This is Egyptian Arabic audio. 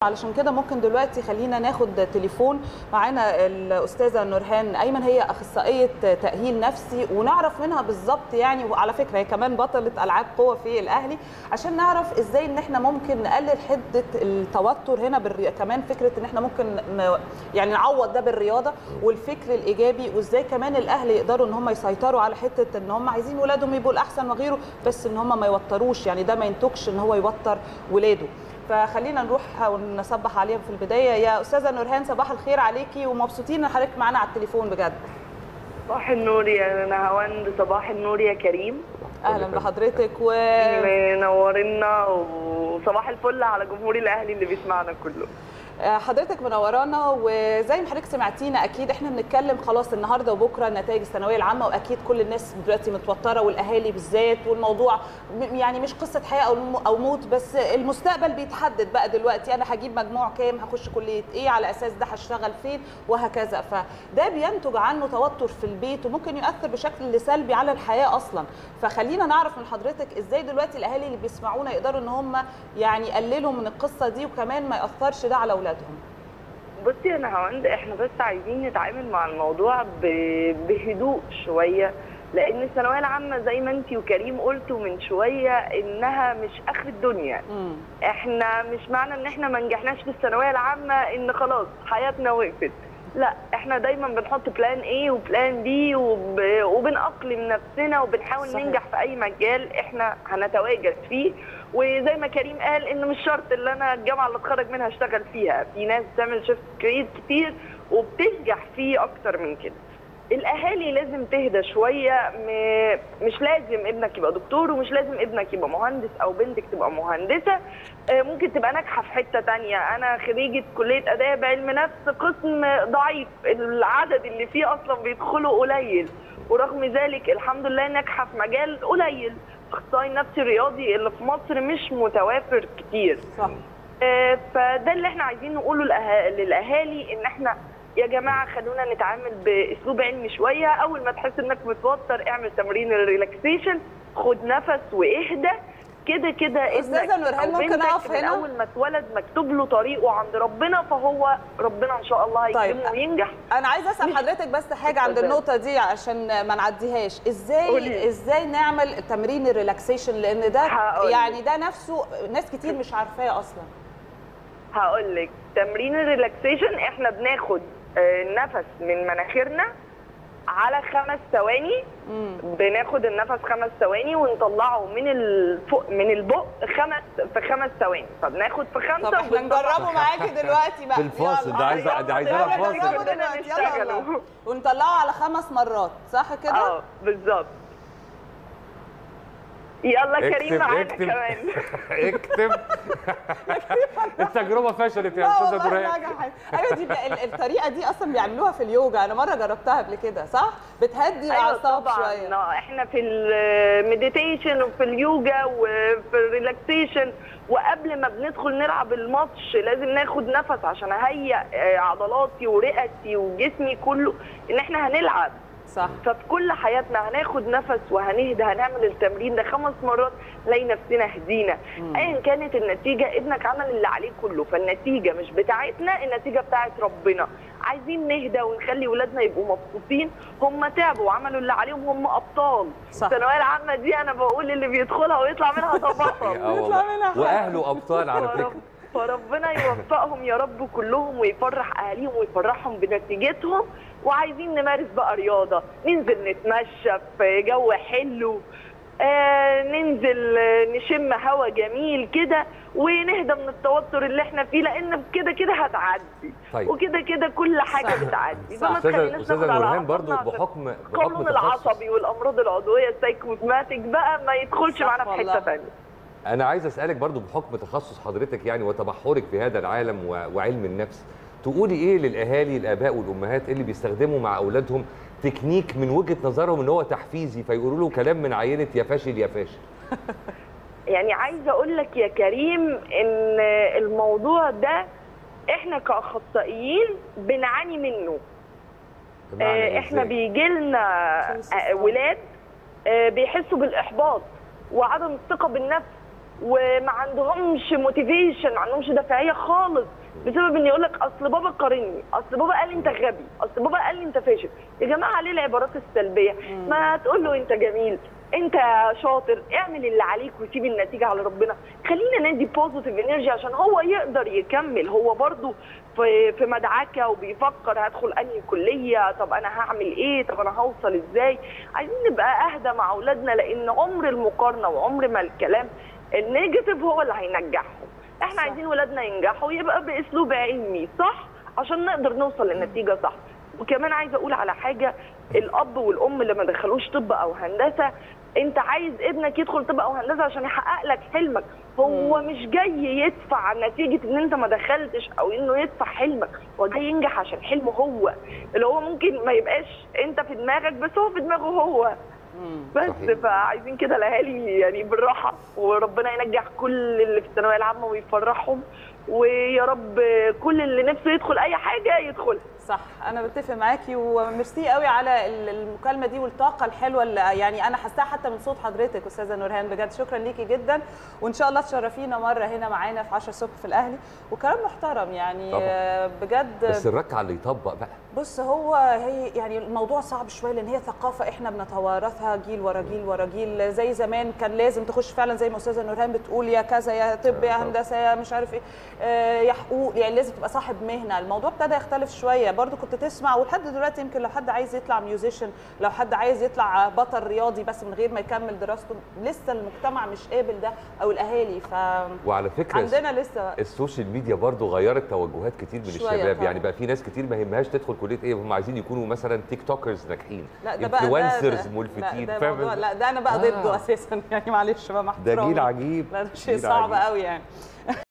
علشان كده ممكن دلوقتي خلينا ناخد تليفون معانا الاستاذه نورهان ايمن هي اخصائيه تاهيل نفسي ونعرف منها بالظبط يعني وعلى فكره هي كمان بطله العاب قوه في الاهلي عشان نعرف ازاي ان احنا ممكن نقلل حده التوتر هنا بالري... كمان فكره ان احنا ممكن ن... يعني نعوض ده بالرياضه والفكر الايجابي وازاي كمان الاهل يقدروا ان هم يسيطروا على حته ان هم عايزين ولادهم يبقوا الاحسن وغيره بس ان هم ما يوتروش يعني ده ما ينتجش ان هو يوتر ولاده فخلينا نروح ونصبح عليهم في البدايه يا استاذه نورهان صباح الخير عليكي ومبسوطين ان حضرتك معانا على التليفون بجد صباح النور يا نهاوند صباح النور يا كريم اهلا بحضرتك و منورنا وصباح الفل على جمهور الاهلي اللي بيسمعنا كله حضرتك منورانا وزي ما حضرتك سمعتينا اكيد احنا بنتكلم خلاص النهارده وبكره نتائج الثانويه العامه واكيد كل الناس دلوقتي متوتره والاهالي بالذات والموضوع يعني مش قصه حياه او او موت بس المستقبل بيتحدد بقى دلوقتي انا هجيب مجموع كام هخش كليه ايه على اساس ده هشتغل فين وهكذا فده بينتج عنه توتر في البيت وممكن يؤثر بشكل سلبي على الحياه اصلا فخلينا نعرف من حضرتك ازاي دلوقتي الاهالي اللي بيسمعونا يقدروا ان هم يعني يقللوا من القصه دي وكمان ما ياثرش ده على اولادهم بصي يا نهاوند احنا بس عايزين نتعامل مع الموضوع بهدوء شويه لان الثانويه العامه زي ما انت وكريم قلتوا من شويه انها مش اخر الدنيا مم. احنا مش معنى ان احنا ما نجحناش في الثانويه العامه ان خلاص حياتنا وقفت لا احنا دايما بنحط بلان ايه وبلان بي وب... وبنأقلم نفسنا وبنحاول صحيح. ننجح في اي مجال احنا هنتواجد فيه وزي ما كريم قال ان مش شرط اللي انا الجامعه اللي اتخرج منها اشتغل فيها في ناس بتعمل شيفت كارير كتير وبتنجح فيه اكتر من كده الاهالي لازم تهدى شويه م... مش لازم ابنك يبقى دكتور ومش لازم ابنك يبقى مهندس او بنتك تبقى مهندسه آه، ممكن تبقى ناجحه في حته تانية انا خريجه كليه اداب علم نفس قسم ضعيف العدد اللي فيه اصلا بيدخلوا قليل ورغم ذلك الحمد لله ناجحه في مجال قليل اخصائي نفسي رياضي اللي في مصر مش متوافر كتير صح آه، فده اللي احنا عايزين نقوله للأها- للاهالي ان احنا يا جماعه خلونا نتعامل باسلوب علمي شويه اول ما تحس انك متوتر اعمل تمرين الريلاكسيشن خد نفس واهدى كده كده أستاذة ابنك نورهان، أو ممكن بنتك أقف من هنا؟ اول ما اتولد مكتوب له طريقه عند ربنا فهو ربنا ان شاء الله طيب. هيكرمه وينجح انا عايزه اسال حضرتك بس حاجه عند اتفضل. النقطه دي عشان ما نعديهاش ازاي قولي. ازاي نعمل تمرين الريلاكسيشن لان ده هقولك. يعني ده نفسه ناس كتير مش عارفاه اصلا هقول لك تمرين الريلاكسيشن احنا بناخد آه، نفس من مناخيرنا على خمس ثواني امم بناخد النفس خمس ثواني ونطلعه من الفوق من البق خمس في خمس ثواني فبناخد في خمسه طب احنا وبنطلع- نجربه معاكي دلوقتي بقى في الفاصل يلا. ده عايزه دي عايزه لها يلا فاصل نجربه كده. دلوقتي يلا نشتغلوا. والله. ونطلعه على خمس مرات صح كده؟ اه بالظبط يلا كريم اكتب معانا اكتب كمان اكتب التجربه فشلت يا لا استاذه والله نورهان نجحت ايوه دي بقى- ال- الطريقه دي اصلا بيعملوها في اليوجا انا مره جربتها قبل كده صح بتهدي الاعصاب شويه آه، احنا في المديتيشن وفي اليوجا وفي الريلاكسيشن وقبل ما بندخل نلعب الماتش لازم ناخد نفس عشان اهيئ آه، عضلاتي ورئتي وجسمي كله ان احنا هنلعب صح ففي كل حياتنا هناخد نفس وهنهدى هنعمل التمرين ده خمس مرات نلاقي نفسنا هدينا مم. ايا كانت النتيجه ابنك عمل اللي عليه كله فالنتيجه مش بتاعتنا النتيجه بتاعت ربنا عايزين نهدى ونخلي ولادنا يبقوا مبسوطين هم تعبوا وعملوا اللي عليهم هم ابطال صح. الثانويه العامه دي انا بقول اللي بيدخلها ويطلع منها ده بطل اه بيطلع والله منها حاجة. واهله ابطال على فكره فرب- فربنا يوفقهم يا رب كلهم ويفرح اهاليهم ويفرحهم بنتيجتهم وعايزين نمارس بقى رياضه ننزل نتمشى في جو حلو آه ننزل آه، نشم هوا جميل كده ونهدى من التوتر اللي احنا فيه لان كده كده هتعدي طيب. وكده كده كل حاجه صح. بتعدي صح. فما استاذه تخليناش استاذه ناخد على نورهان برضو أعصابنا عشان بحكم بحكم القولون تخصص العصبي والامراض العضويه السايكوزماتيك بقى ما يدخلش صح معانا في والله. حته ثانيه انا عايز اسالك برضو بحكم تخصص حضرتك يعني وتبحرك في هذا العالم و- وعلم النفس تقولي ايه للاهالي الاباء والامهات اللي بيستخدموا مع اولادهم تكنيك من وجهه نظرهم ان هو تحفيزي فيقولوا له كلام من عينه يا فاشل يا فاشل يعني عايزه اقول لك يا كريم ان الموضوع ده احنا كاخصائيين بنعاني منه بمعنى إيه آه، احنا إزاي؟ بيجي لنا ولاد آه، بيحسوا بالاحباط وعدم الثقه بالنفس وما عندهمش موتيفيشن ما عندهمش دافعيه خالص بسبب ان يقول لك اصل بابا قارني اصل بابا قال لي انت غبي اصل بابا قال لي انت فاشل يا جماعه ليه العبارات السلبيه ما تقول له انت جميل انت شاطر اعمل اللي عليك وسيب النتيجه على ربنا خلينا ندي بوزيتيف انرجي عشان هو يقدر يكمل هو برضو في في مدعكه وبيفكر هدخل انهي كليه طب انا هعمل ايه طب انا هوصل ازاي عايزين نبقى اهدى مع اولادنا لان عمر المقارنه وعمر ما الكلام النيجاتيف هو اللي هينجحهم احنا صح. عايزين ولادنا ينجحوا يبقى باسلوب علمي صح عشان نقدر نوصل للنتيجه صح وكمان عايزه اقول على حاجه الاب والام اللي ما دخلوش طب او هندسه انت عايز ابنك يدخل طب او هندسه عشان يحقق لك حلمك هو مش جاي يدفع نتيجه ان انت ما دخلتش او انه يدفع حلمك هو جاي ينجح عشان حلمه هو اللي هو ممكن ما يبقاش انت في دماغك بس هو في دماغه هو مم. بس صحيح. فعايزين كده الاهالي يعني بالراحه وربنا ينجح كل اللي في الثانويه العامه ويفرحهم ويا رب كل اللي نفسه يدخل اي حاجه يدخلها صح انا بتفق معاكي وميرسي قوي على ال- المكالمه دي والطاقه الحلوه اللي يعني انا حاساها حتى من صوت حضرتك استاذه نورهان بجد شكرا ليكي جدا وان شاء الله تشرفينا مره هنا معانا في 10 الصبح في الاهلي وكلام محترم يعني طبعا. آه، بجد بس الركعه اللي يطبق بقى بص هو هي يعني الموضوع صعب شويه لان هي ثقافه احنا بنتوارثها جيل ورا جيل ورا جيل زي زمان كان لازم تخش فعلا زي ما استاذه نورهان بتقول يا كذا يا طب يا طبعا. هندسه يا مش عارف ايه آه، يا حقوق يعني لازم تبقى صاحب مهنه الموضوع ابتدى يختلف شويه برضو كنت تسمع ولحد دلوقتي يمكن لو حد عايز يطلع ميوزيشن لو حد عايز يطلع بطل رياضي بس من غير ما يكمل دراسته لسه المجتمع مش قابل ده او الاهالي فعندنا وعلى فكره لسه السوشيال ميديا برضو غيرت توجهات كتير من شوية الشباب طبعا. يعني بقى في ناس كتير ما يهمهاش تدخل كليه ايه هم عايزين يكونوا مثلا تيك توكرز ناجحين لا ده بقى ده- انفلونسرز ده- ملفتين لا ده فاهم موضوع إزاي؟ لا ده انا بقى آه. ضده اساسا يعني معلش بقى مع ده جيل احترامي. عجيب لا ده شيء جيل صعب عجيب. قوي يعني